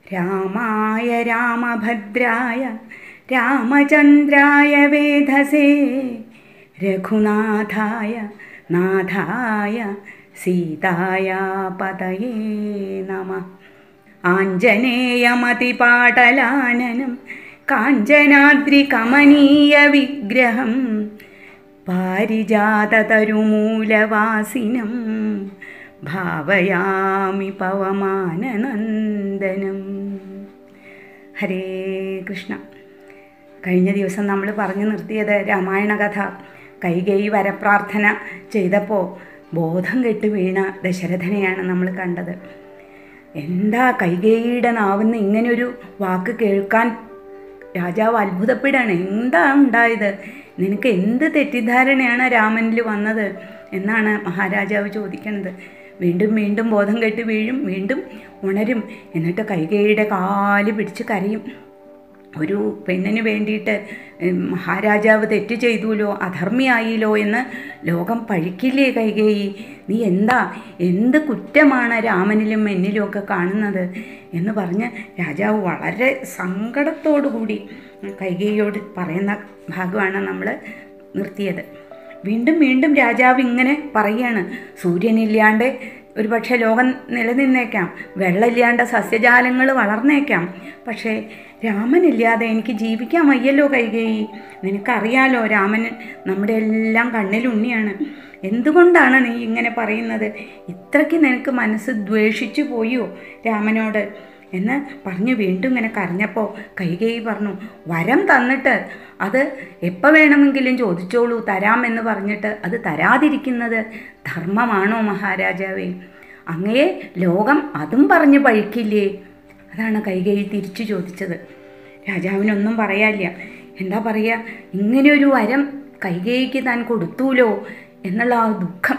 രാമായ രാമഭദ്രായ രാമചന്ദ്രായ വേധസേ രഘുനാഥായ നാഥായ സീതായ പതയേ നമ ആഞ്ജനേയമതിപാടലാനനം കാഞ്ചനാദ്രികമനീയ വിഗ്രഹം പാരിജാതതരുമൂലവാസിനം ഭാവയാമി പവമാനനന്ദനം ഹരേ കൃഷ്ണ കഴിഞ്ഞ ദിവസം നമ്മൾ പറഞ്ഞു നിർത്തിയത് രാമായണ കഥ കൈകൈ വരപ്രാർത്ഥന ചെയ്തപ്പോൾ ബോധം കെട്ട് വീണ ദശരഥനെയാണ് നമ്മൾ കണ്ടത് എന്താ കൈകേയിയുടെ നാവിന്ന് ഇങ്ങനൊരു വാക്ക് കേൾക്കാൻ രാജാവ് അത്ഭുതപ്പെടുകയാണ് എന്താ ഉണ്ടായത് നിനക്ക് എന്ത് തെറ്റിദ്ധാരണയാണ് രാമനിൽ വന്നത് എന്നാണ് മഹാരാജാവ് ചോദിക്കണത് വീണ്ടും വീണ്ടും ബോധം കെട്ട് വീഴും വീണ്ടും ഉണരും എന്നിട്ട് കൈകേയിയുടെ കാല് പിടിച്ച് കരയും ഒരു പെണ്ണിന് വേണ്ടിയിട്ട് ഉം, മഹാരാജാവ് തെറ്റ് ചെയ്തുല്ലോ അധർമ്മിയായില്ലോ എന്ന് ലോകം പഴിക്കില്ലേ കൈകേയി നീ എന്താ എന്ത് കുറ്റമാണ് രാമനിലും എന്നിലും ഒക്കെ കാണുന്നത് എന്ന് പറഞ്ഞ് രാജാവ് വളരെ സങ്കടത്തോടു കൂടി കൈകേയിയോട് പറയുന്ന ഭാഗമാണ് നമ്മൾ നിർത്തിയത് വീണ്ടും വീണ്ടും രാജാവ് ഇങ്ങനെ പറയുകയാണ് സൂര്യനില്ലാണ്ട് ഒരുപക്ഷെ ലോകം നിലനിന്നേക്കാം വെള്ളമില്ലാണ്ട് സസ്യജാലങ്ങൾ വളർന്നേക്കാം പക്ഷേ രാമനില്ലാതെ എനിക്ക് ജീവിക്കാൻ വയ്യല്ലോ കൈകേയി നിനക്കറിയാലോ രാമൻ നമ്മുടെ എല്ലാം കണ്ണിലുണ്ണിയാണ് എന്തുകൊണ്ടാണ് നീ ഇങ്ങനെ പറയുന്നത് ഇത്രയ്ക്ക് നിനക്ക് മനസ്സ് ദ്വേഷിച്ചു പോയോ രാമനോട് എന്ന് പറഞ്ഞു വീണ്ടും ഇങ്ങനെ കരഞ്ഞപ്പോൾ കൈകേയി പറഞ്ഞു വരം തന്നിട്ട് അത് എപ്പോൾ വേണമെങ്കിലും ചോദിച്ചോളൂ തരാമെന്ന് പറഞ്ഞിട്ട് അത് തരാതിരിക്കുന്നത് ധർമ്മമാണോ മഹാരാജാവേ അങ്ങയെ ലോകം അതും പറഞ്ഞ് പഴിക്കില്ലേ അതാണ് കൈകേയി തിരിച്ചു ചോദിച്ചത് രാജാവിനൊന്നും പറയാനില്ല എന്താ പറയുക ഇങ്ങനെയൊരു വരം കൈകേയിക്ക് താൻ കൊടുത്തൂലോ എന്നുള്ള ആ ദുഃഖം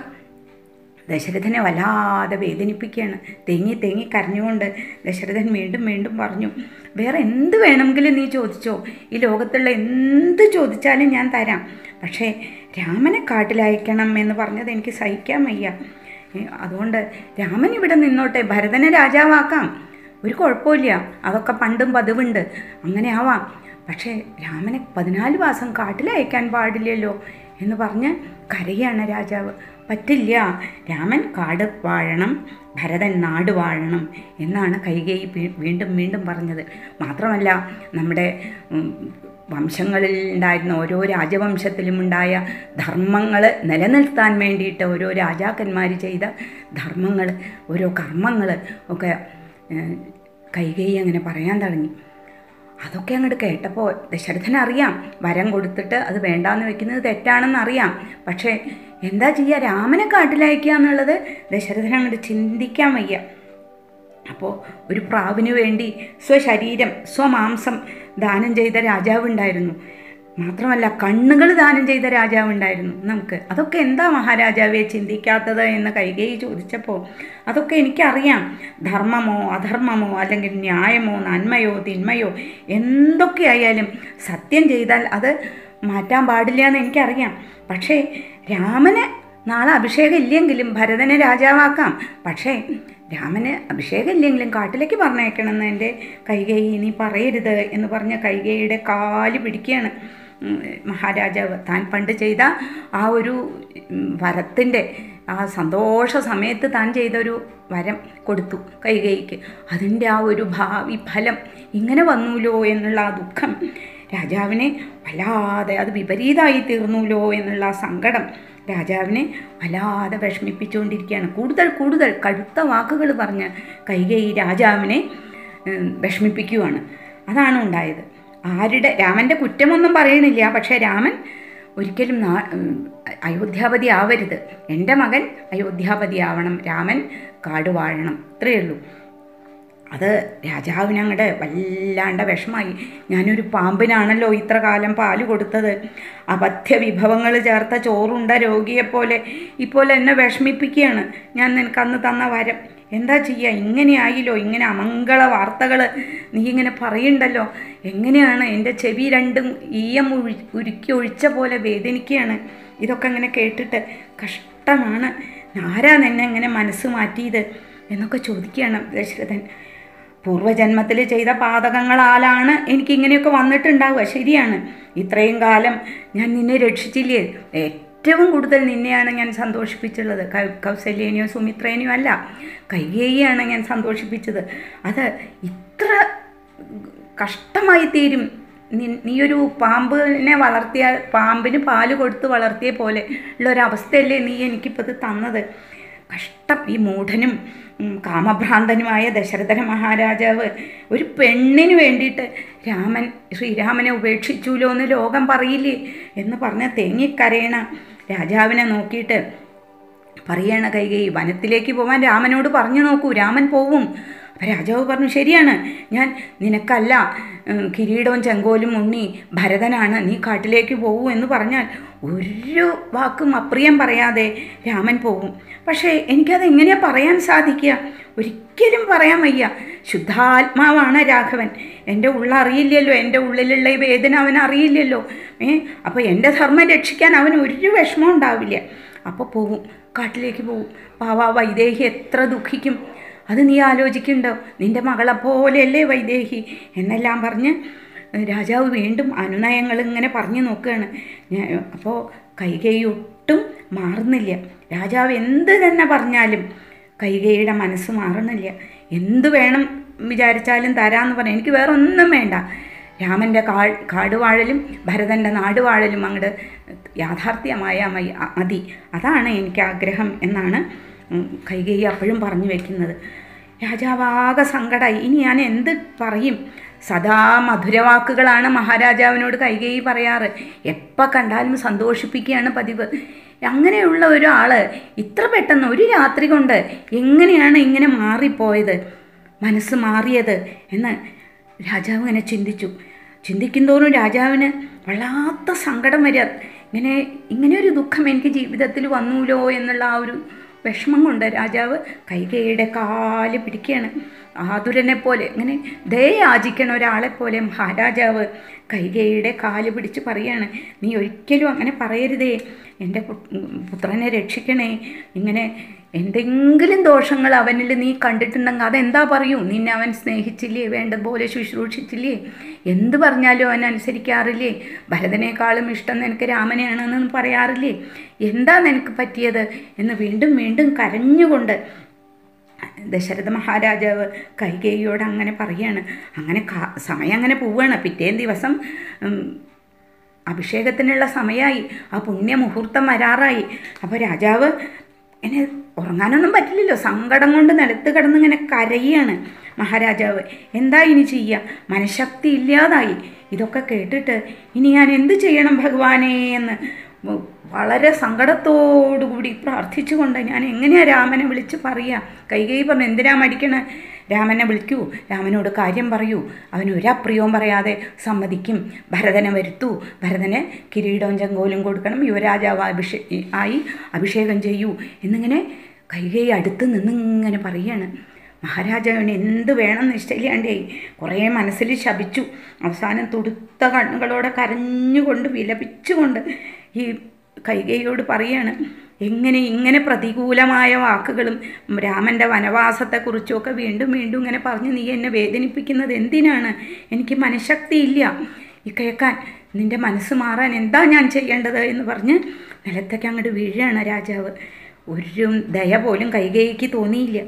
ദശരഥനെ വല്ലാതെ വേദനിപ്പിക്കുകയാണ് തേങ്ങി തേങ്ങി കരഞ്ഞുകൊണ്ട് ദശരഥൻ വീണ്ടും വീണ്ടും പറഞ്ഞു വേറെ എന്ത് വേണമെങ്കിലും നീ ചോദിച്ചോ ഈ ലോകത്തുള്ള എന്ത് ചോദിച്ചാലും ഞാൻ തരാം പക്ഷേ രാമനെ കാട്ടിലയക്കണം എന്ന് പറഞ്ഞത് എനിക്ക് സഹിക്കാൻ വയ്യ ഏ, അതുകൊണ്ട് രാമൻ ഇവിടെ നിന്നോട്ടെ ഭരതനെ രാജാവാക്കാം ഒരു കുഴപ്പമില്ല അതൊക്കെ പണ്ടും പതിവുണ്ട് അങ്ങനെ ആവാം പക്ഷേ രാമനെ പതിനാല് മാസം കാട്ടിലയക്കാൻ പാടില്ലല്ലോ എന്ന് പറഞ്ഞ് കരയാണ് രാജാവ് പറ്റില്ല രാമൻ കാട് വാഴണം ഭരതൻ നാട് വാഴണം എന്നാണ് കൈകേയി വീ- വീണ്ടും വീണ്ടും പറഞ്ഞത് മാത്രമല്ല നമ്മുടെ ഉം, വംശങ്ങളിൽ ഉണ്ടായിരുന്ന ഓരോ രാജവംശത്തിലും ഉണ്ടായ ധർമ്മങ്ങൾ നിലനിർത്താൻ വേണ്ടിയിട്ട് ഓരോ രാജാക്കന്മാർ ചെയ്ത ധർമ്മങ്ങൾ ഓരോ കർമ്മങ്ങൾ ഒക്കെ ഏഹ്, കൈകേയി അങ്ങനെ പറയാൻ തുടങ്ങി അതൊക്കെ അങ്ങോട്ട് കേട്ടപ്പോൾ ദശരഥന് അറിയാം വരം കൊടുത്തിട്ട് അത് വേണ്ടാന്ന് വെക്കുന്നത് തെറ്റാണെന്ന് അറിയാം പക്ഷേ എന്താ ചെയ്യുക രാമനെ കാട്ടിലയക്കുക എന്നുള്ളത് ദശരഥന് അങ്ങോട്ട് ചിന്തിക്കാൻ വയ്യ അപ്പോൾ ഒരു പ്രാവിന് വേണ്ടി സ്വശരീരം സ്വമാംസം ദാനം ചെയ്ത രാജാവുണ്ടായിരുന്നു മാത്രമല്ല കണ്ണുകൾ ദാനം ചെയ്ത രാജാവുണ്ടായിരുന്നു നമുക്ക് അതൊക്കെ എന്താ മഹാരാജാവെ ചിന്തിക്കാത്തത് എന്ന് കൈകേയി ചോദിച്ചപ്പോൾ അതൊക്കെ എനിക്കറിയാം ധർമ്മമോ അധർമ്മമോ അല്ലെങ്കിൽ ന്യായമോ നന്മയോ തിന്മയോ എന്തൊക്കെയായാലും സത്യം ചെയ്താൽ അത് മാറ്റാൻ പാടില്ല എന്ന് എനിക്കറിയാം പക്ഷേ രാമന് നാളെ അഭിഷേകം ഇല്ലെങ്കിലും ഭരതനെ രാജാവാക്കാം പക്ഷേ രാമന് അഭിഷേകം ഇല്ലെങ്കിലും കാട്ടിലേക്ക് പറഞ്ഞേക്കണമെന്ന് എൻ്റെ കൈകൈ നീ പറയരുത് എന്ന് പറഞ്ഞ കൈകൈയുടെ കാല് പിടിക്കുകയാണ് ഉം, മഹാരാജാവ് താൻ പണ്ട് ചെയ്ത ആ ഒരു ഉം, വരത്തിൻ്റെ ആ സന്തോഷ സമയത്ത് താൻ ചെയ്തൊരു വരം കൊടുത്തു കൈകൈക്ക് അതിൻ്റെ ആ ഒരു ഭാവി ഫലം ഇങ്ങനെ വന്നൂലോ എന്നുള്ള ആ ദുഃഖം രാജാവിനെ വല്ലാതെ അത് വിപരീതമായി തീർന്നൂലോ എന്നുള്ള ആ സങ്കടം രാജാവിനെ വല്ലാതെ വിഷമിപ്പിച്ചുകൊണ്ടിരിക്കുകയാണ് കൂടുതൽ കൂടുതൽ കടുത്ത വാക്കുകൾ പറഞ്ഞ് കൈകൈ രാജാവിനെ ഉം, വിഷമിപ്പിക്കുകയാണ് അതാണ് ഉണ്ടായത് ആരുടെ രാമൻ്റെ കുറ്റമൊന്നും പറയണില്ല പക്ഷേ രാമൻ ഒരിക്കലും നാ ഉം, അയോധ്യാപതി ആവരുത് എൻ്റെ മകൻ അയോധ്യാപതി ആവണം രാമൻ കാട് വാഴണം ഇത്രയേ ഉള്ളൂ അത് രാജാവിനങ്ങടെ വല്ലാണ്ട വിഷമായി ഞാനൊരു പാമ്പിനാണല്ലോ ഇത്ര കാലം പാല് കൊടുത്തത് അപഥ്യ വിഭവങ്ങൾ ചേർത്ത ചോറുണ്ട രോഗിയെപ്പോലെ ഇപ്പോൾ എന്നെ വിഷമിപ്പിക്കുകയാണ് ഞാൻ നിനക്ക് അന്ന് തന്ന വരം എന്താ ചെയ്യുക ഇങ്ങനെ ആയില്ലോ ഇങ്ങനെ അമംഗള വാർത്തകൾ നീ ഇങ്ങനെ പറയുണ്ടല്ലോ എങ്ങനെയാണ് എൻ്റെ ചെവി രണ്ടും ഈയം ഉഴി ഉരുക്കി ഒഴിച്ച പോലെ വേദനിക്കുകയാണ് ഇതൊക്കെ ഇങ്ങനെ കേട്ടിട്ട് കഷ്ടമാണ് ആരാ എന്നെ ഇങ്ങനെ മനസ്സ് മാറ്റിയത് എന്നൊക്കെ ചോദിക്കുകയാണ് ദശരഥൻ പൂർവ്വജന്മത്തിൽ ചെയ്ത പാതകങ്ങളാലാണ് എനിക്കിങ്ങനെയൊക്കെ വന്നിട്ടുണ്ടാവുക ശരിയാണ് ഇത്രയും കാലം ഞാൻ നിന്നെ രക്ഷിച്ചില്ലേ ഏറ്റവും കൂടുതൽ നിന്നെയാണ് ഞാൻ സന്തോഷിപ്പിച്ചുള്ളത് കൗ- കൗസല്യേനെയോ സുമിത്രേനെയോ അല്ല കൈകേയിയാണ് ഞാൻ സന്തോഷിപ്പിച്ചത് അത് ഇത്ര കഷ്ടമായി തീരും നി- നീയൊരു പാമ്പിനെ വളർത്തിയ പാമ്പിന് പാല് കൊടുത്ത് വളർത്തിയ പോലെ ഉള്ള ഒരവസ്ഥയല്ലേ നീ എനിക്കിപ്പോൾ ഇത് തന്നത് കഷ്ടം ഈ മൂഢനും ഉം, കാമഭ്രാന്തനുമായ ദശരഥന മഹാരാജാവ് ഒരു പെണ്ണിന് വേണ്ടിയിട്ട് രാമൻ ശ്രീരാമനെ ഉപേക്ഷിച്ചുല്ലോ എന്ന് ലോകം പറയില്ലേ എന്ന് പറഞ്ഞ് തേങ്ങിക്കരയണ രാജാവിനെ നോക്കിയിട്ട് പറയണ കൈകൈ വനത്തിലേക്ക് പോവാൻ രാമനോട് പറഞ്ഞു നോക്കൂ രാമൻ പോവും അപ്പം രാജാവ് പറഞ്ഞു ശരിയാണ് ഞാൻ നിനക്കല്ല ഉം, കിരീടവും ചെങ്കോലും ഉണ്ണി ഭരതനാണ് നീ കാട്ടിലേക്ക് പോകൂ എന്ന് പറഞ്ഞാൽ ഒരു വാക്കും അപ്രിയം പറയാതെ രാമൻ പോകും പക്ഷേ എനിക്കത് എങ്ങനെയാണ് പറയാൻ സാധിക്കുക ഒരിക്കലും പറയാൻ വയ്യ ശുദ്ധാത്മാവാണ് രാഘവൻ എൻ്റെ ഉള്ളറിയില്ലല്ലോ എൻ്റെ ഉള്ളിലുള്ള ഈ വേദന അവൻ അറിയില്ലല്ലോ ഏ അപ്പോൾ എൻ്റെ ധർമ്മം രക്ഷിക്കാൻ അവന് ഒരു വിഷമം ഉണ്ടാവില്ല അപ്പോൾ പോവും കാട്ടിലേക്ക് പോവും പാവാ വൈദേഹി എത്ര ദുഃഖിക്കും അത് നീ ആലോചിക്കുന്നുണ്ടോ നിൻ്റെ മകളെ പോലെയല്ലേ വൈദേഹി എന്നെല്ലാം പറഞ്ഞ് രാജാവ് വീണ്ടും അനുനയങ്ങൾ ഇങ്ങനെ പറഞ്ഞു നോക്കുകയാണ് ഞാൻ അപ്പോൾ കൈകൈ ഒട്ടും മാറുന്നില്ല രാജാവ് എന്ത് തന്നെ പറഞ്ഞാലും കൈകൈയുടെ മനസ്സ് മാറുന്നില്ല എന്ത് വേണം വിചാരിച്ചാലും തരാമെന്ന് പറഞ്ഞു എനിക്ക് വേറെ ഒന്നും വേണ്ട രാമൻ്റെ കാ കാടുവാഴലും ഭരതൻ്റെ നാടുവാഴലും അങ്ങോട്ട് യാഥാർത്ഥ്യമായ മതി മതി അതാണ് എനിക്ക് ആഗ്രഹം എന്നാണ് ഉം, കൈകേയി അപ്പോഴും പറഞ്ഞു വെക്കുന്നത് രാജാവാകെ സങ്കടമായി ഇനി ഞാൻ എന്ത് പറയും സദാ മധുരവാക്കുകളാണ് മഹാരാജാവിനോട് കൈകേയി പറയാറ് എപ്പോൾ കണ്ടാലും സന്തോഷിപ്പിക്കുകയാണ് പതിവ് അങ്ങനെയുള്ള ഒരാൾ ഇത്ര പെട്ടെന്ന് ഒരു രാത്രി കൊണ്ട് എങ്ങനെയാണ് ഇങ്ങനെ മാറിപ്പോയത് മനസ്സ് മാറിയത് എന്ന് രാജാവ് ഇങ്ങനെ ചിന്തിച്ചു ചിന്തിക്കും തോറും രാജാവിന് വല്ലാത്ത സങ്കടം വരിക ഇങ്ങനെ ഇങ്ങനെ ഒരു ദുഃഖം എനിക്ക് ജീവിതത്തിൽ വന്നൂലോ എന്നുള്ള ആ ഒരു വിഷമം കൊണ്ട് രാജാവ് കൈകയുടെ കാല് പിടിക്കുകയാണ് ആതുരനെ പോലെ ഇങ്ങനെ ദയാചിക്കണ ഒരാളെ പോലെ മഹാരാജാവ് കൈകയുടെ കാല് പിടിച്ച് പറയാണ് നീ ഒരിക്കലും അങ്ങനെ പറയരുതേ എൻ്റെ പു- പുത്രനെ രക്ഷിക്കണേ ഇങ്ങനെ എന്തെങ്കിലും ദോഷങ്ങൾ അവനിൽ നീ കണ്ടിട്ടുണ്ടെങ്കിൽ അതെന്താ പറയൂ നിന്നെ അവൻ സ്നേഹിച്ചില്ലേ വേണ്ടതുപോലെ ശുശ്രൂഷിച്ചില്ലേ എന്ത് പറഞ്ഞാലും അവൻ അനുസരിക്കാറില്ലേ ഭരതനേക്കാളും ഇഷ്ടം നിനക്ക് രാമനെയാണെന്ന് പറയാറില്ലേ എന്താ നിനക്ക് പറ്റിയത് എന്ന് വീണ്ടും വീണ്ടും കരഞ്ഞുകൊണ്ട് ദശരഥ മഹാരാജാവ് കൈകേയിയോട് അങ്ങനെ പറയാണ് അങ്ങനെ കാ- സമയം അങ്ങനെ പോവുകയാണ് പിറ്റേ ദിവസം ഉം, അഭിഷേകത്തിനുള്ള സമയമായി ആ പുണ്യ മുഹൂർത്തം വരാറായി അപ്പോൾ രാജാവ് എന്നെ ഉറങ്ങാനൊന്നും പറ്റില്ലല്ലോ സങ്കടം കൊണ്ട് നിലത്ത് കിടന്ന് ഇങ്ങനെ കരയാണ് മഹാരാജാവ് എന്താ ഇനി ചെയ്യുക മനഃശക്തി ഇല്ലാതായി ഇതൊക്കെ കേട്ടിട്ട് ഇനി ഞാൻ എന്ത് ചെയ്യണം ഭഗവാനേ എന്ന് വ- വളരെ സങ്കടത്തോടുകൂടി പ്രാർത്ഥിച്ചുകൊണ്ട് ഞാൻ എങ്ങനെയാ രാമനെ വിളിച്ച് പറയുക കൈകൈ പറഞ്ഞു എന്തിനാ മടിക്കണേ രാമനെ വിളിക്കൂ രാമനോട് കാര്യം പറയൂ അവന് ഒരപ്രിയവും പറയാതെ സമ്മതിക്കും ഭരതനെ വരുത്തൂ ഭരതന് കിരീടവും ചെങ്കോലും കൊടുക്കണം യുവരാജാവ് അഭിഷേ ആയി അഭിഷേകം ചെയ്യൂ എന്നിങ്ങനെ കൈകൈ അടുത്ത് നിന്നിങ്ങനെ പറയാണ് മഹാരാജാവിന് എന്ത് വേണം നിശ്ചയില്ലാണ്ടേ കുറേ മനസ്സിൽ ശപിച്ചു അവസാനം തുടുത്ത കണ്ണുകളോടെ കരഞ്ഞുകൊണ്ട് വിലപിച്ചുകൊണ്ട് ഈ കൈകൈയോട് പറയാണ് എങ്ങനെ ഇങ്ങനെ പ്രതികൂലമായ വാക്കുകളും രാമൻ്റെ വനവാസത്തെക്കുറിച്ചുമൊക്കെ വീണ്ടും വീണ്ടും ഇങ്ങനെ പറഞ്ഞ് നീ എന്നെ വേദനിപ്പിക്കുന്നത് എന്തിനാണ് എനിക്ക് മനഃശക്തി ഇല്ല ഈ കേൾക്കാൻ നിൻ്റെ മനസ്സ് മാറാൻ എന്താ ഞാൻ ചെയ്യേണ്ടത് എന്ന് പറഞ്ഞ് നിലത്തേക്ക് അങ്ങോട്ട് വീഴുകയാണ് രാജാവ് ഒരു ദയ പോലും കൈകൈക്ക് തോന്നിയില്ല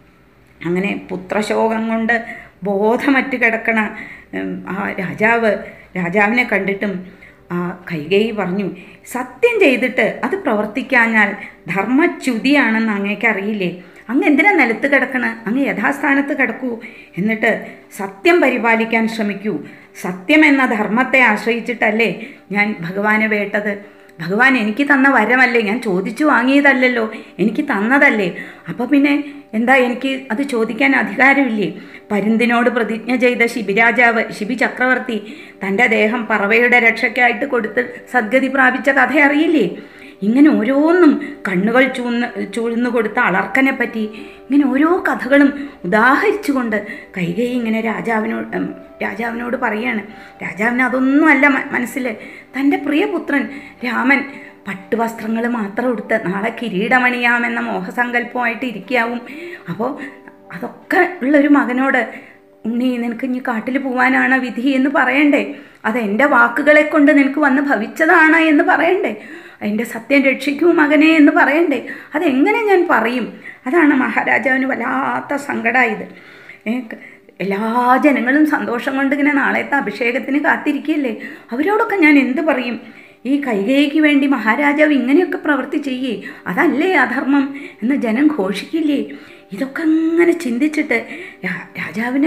അങ്ങനെ പുത്രശോകം കൊണ്ട് ബോധമറ്റ് കിടക്കണ ഉം, ആ രാജാവ് രാജാവിനെ കണ്ടിട്ടും ആ കൈകേയി പറഞ്ഞു സത്യം ചെയ്തിട്ട് അത് പ്രവർത്തിക്കാഞ്ഞാൽ ധർമ്മച്യുതിയാണെന്ന് അങ്ങേക്ക് അറിയില്ലേ അങ്ങ് എന്തിനാ നിലത്ത് കിടക്കണ അങ്ങ് യഥാസ്ഥാനത്ത് കിടക്കൂ എന്നിട്ട് സത്യം പരിപാലിക്കാൻ ശ്രമിക്കൂ സത്യം എന്ന ധർമ്മത്തെ ആശ്രയിച്ചിട്ടല്ലേ ഞാൻ ഭഗവാനെ വേട്ടത് ഭഗവാൻ എനിക്ക് തന്ന വരമല്ലേ ഞാൻ ചോദിച്ചു വാങ്ങിയതല്ലല്ലോ എനിക്ക് തന്നതല്ലേ അപ്പോൾ പിന്നെ എന്താ എനിക്ക് അത് ചോദിക്കാൻ അധികാരമില്ലേ പരുന്തിനോട് പ്രതിജ്ഞ ചെയ്ത ശിബിരാജാവ് ശിബി ചക്രവർത്തി തൻ്റെ ദേഹം പറവയുടെ രക്ഷയ്ക്കായിട്ട് കൊടുത്ത് സദ്ഗതി പ്രാപിച്ച കഥ അറിയില്ലേ ഇങ്ങനെ ഓരോന്നും കണ്ണുകൾ ചൂന്ന് ചൂഴ്ന്നു കൊടുത്ത അളർക്കനെ പറ്റി ഇങ്ങനെ ഓരോ കഥകളും ഉദാഹരിച്ചുകൊണ്ട് കൈകൈ ഇങ്ങനെ രാജാവിനോട് ഉം, രാജാവിനോട് പറയാണ് രാജാവിന് അതൊന്നും അല്ല മ- മനസ്സിൽ തൻ്റെ പ്രിയപുത്രൻ രാമൻ പട്ടുവസ്ത്രങ്ങൾ മാത്രം ഉടുത്ത് നാളെ കിരീടമണിയാമെന്ന മോഹസങ്കല്പമായിട്ട് ഇരിക്കാവും അപ്പോൾ അതൊക്കെ ഉള്ളൊരു മകനോട് ഉണ്ണി നിനക്ക് ഇനി കാട്ടിൽ പോവാനാണ് വിധി എന്ന് പറയണ്ടേ അത് എൻ്റെ വാക്കുകളെ കൊണ്ട് നിനക്ക് വന്ന് ഭവിച്ചതാണ് എന്ന് പറയണ്ടേ എൻ്റെ സത്യം രക്ഷിക്കൂ മകനെ എന്ന് പറയണ്ടേ അതെങ്ങനെ ഞാൻ പറയും അതാണ് മഹാരാജാവിന് വല്ലാത്ത സങ്കടമായത് ഏ, ക- എല്ലാ ജനങ്ങളും സന്തോഷം കൊണ്ട് ഇങ്ങനെ നാളത്തെ അഭിഷേകത്തിന് കാത്തിരിക്കുകയല്ലേ അവരോടൊക്കെ ഞാൻ എന്ത് പറയും ഈ കൈകേയിക്ക് വേണ്ടി മഹാരാജാവ് ഇങ്ങനെയൊക്കെ പ്രവൃത്തി ചെയ്യേ അതല്ലേ അധർമ്മം എന്ന് ജനം ഘോഷിക്കില്ലേ ഇതൊക്കെ അങ്ങനെ ചിന്തിച്ചിട്ട് രാ- രാജാവിന്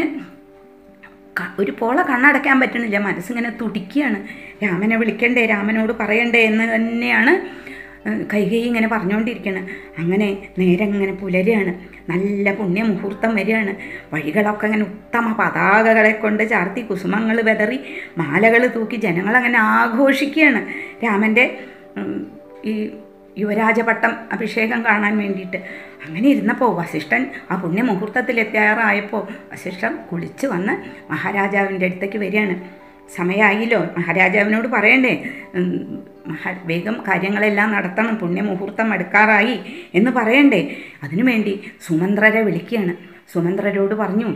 ക- ഒരു പോള കണ്ണടയ്ക്കാൻ പറ്റണില്ല മനസ്സിങ്ങനെ തുടിക്കുകയാണ് രാമനെ വിളിക്കണ്ടേ രാമനോട് പറയണ്ടേ എന്ന് തന്നെയാണ് ഏഹ്, കൈകൈ ഇങ്ങനെ പറഞ്ഞുകൊണ്ടിരിക്കുന്നത് അങ്ങനെ നേരെ ഇങ്ങനെ പുലരുകയാണ് നല്ല പുണ്യ മുഹൂർത്തം വരികയാണ് വഴികളൊക്കെ ഇങ്ങനെ ഉത്തമ പതാകകളെ കൊണ്ട് ചാർത്തി കുസുമങ്ങൾ വെതറി മാലകൾ തൂക്കി ജനങ്ങളങ്ങനെ ആഘോഷിക്കുകയാണ് രാമൻ്റെ ഉം, ഈ യുവരാജപട്ടം അഭിഷേകം കാണാൻ വേണ്ടിയിട്ട് അങ്ങനെ ഇരുന്നപ്പോൾ വസിഷ്ഠൻ ആ പുണ്യ മുഹൂർത്തത്തിൽ എത്തിയാറായപ്പോൾ വസിഷ്ഠൻ കുളിച്ച് വന്ന് മഹാരാജാവിൻ്റെ അടുത്തേക്ക് വരികയാണ് സമയമായില്ലോ മഹാരാജാവിനോട് പറയണ്ടേ ഉം, മഹാ വേഗം കാര്യങ്ങളെല്ലാം നടത്തണം പുണ്യമുഹൂർത്തം അടുക്കാറായി എന്ന് പറയണ്ടേ അതിനുവേണ്ടി സുമന്ത്രരെ വിളിക്കുകയാണ് സുമന്ത്രരോട് പറഞ്ഞു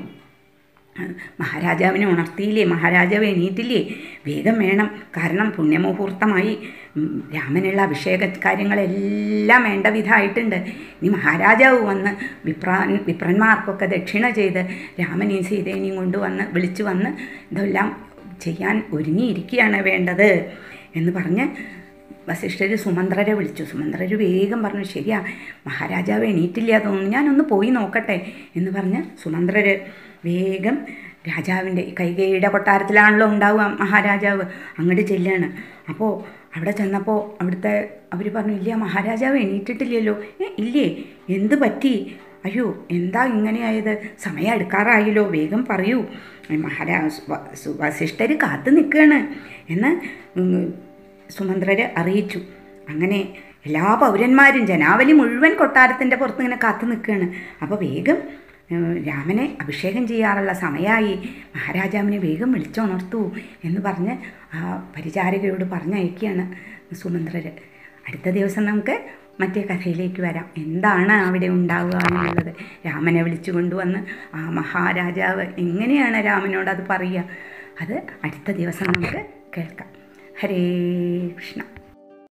മഹാരാജാവിനെ ഉണർത്തിയില്ലേ മഹാരാജാവ് എണീറ്റില്ലേ വേഗം വേണം കാരണം പുണ്യമുഹൂർത്തമായി ഉം, രാമനുള്ള അഭിഷേക കാര്യങ്ങളെല്ലാം വേണ്ട വിധമായിട്ടുണ്ട് ഇനി മഹാരാജാവ് വന്ന് വിപ്രാൻ വിപ്രന്മാർക്കൊക്കെ ദക്ഷിണ ചെയ്ത് രാമനെയും സീതേനെയും കൊണ്ടുവന്ന് വിളിച്ചു വന്ന് ഇതെല്ലാം ചെയ്യാൻ ഒരുങ്ങിയിരിക്കുകയാണ് വേണ്ടത് എന്ന് പറഞ്ഞ് വസിഷ്ഠർ സുമന്ത്രരെ വിളിച്ചു സുമന്ത്രർ വേഗം പറഞ്ഞു ശരിയാ മഹാരാജാവ് എണീറ്റില്ല തോന്നുന്നു ഞാനൊന്ന് പോയി നോക്കട്ടെ എന്ന് പറഞ്ഞ് സുമന്ത്രർ വേഗം രാജാവിൻ്റെ കൈകൈയുടെ കൊട്ടാരത്തിലാണല്ലോ ഉണ്ടാവുക മഹാരാജാവ് അങ്ങോട്ട് ചെല്ലാണ് അപ്പോൾ അവിടെ ചെന്നപ്പോൾ അവിടുത്തെ അവർ പറഞ്ഞു ഇല്ല മഹാരാജാവ് എണീറ്റിട്ടില്ലല്ലോ ഏ ഇല്ലേ എന്ത് പറ്റി അയ്യോ എന്താ ഇങ്ങനെയായത് സമയം എടുക്കാറായല്ലോ വേഗം പറയൂ മഹാരാജ് വസിഷ്ഠർ കാത്തു നിൽക്കുകയാണ് എന്ന് ഉം, സുമന്ത്രര് അറിയിച്ചു അങ്ങനെ എല്ലാ പൗരന്മാരും ജനാവലി മുഴുവൻ കൊട്ടാരത്തിൻ്റെ പുറത്ത് ഇങ്ങനെ കാത്തു നിൽക്കുകയാണ് അപ്പോൾ വേഗം ഏഹ്, രാമനെ അഭിഷേകം ചെയ്യാറുള്ള സമയമായി മഹാരാജാവിനെ വേഗം വിളിച്ചുണർത്തൂ എന്ന് പറഞ്ഞ് ആ പരിചാരികയോട് പറഞ്ഞയക്കുകയാണ് സുമന്ത്രര് അടുത്ത ദിവസം നമുക്ക് മറ്റേ കഥയിലേക്ക് വരാം എന്താണ് അവിടെ ഉണ്ടാവുക എന്നുള്ളത് രാമനെ വിളിച്ചു കൊണ്ടുവന്ന് ആ മഹാരാജാവ് എങ്ങനെയാണ് രാമനോട് അത് പറയുക അത് അടുത്ത ദിവസം നമുക്ക് കേൾക്കാം ഹരേ കൃഷ്ണ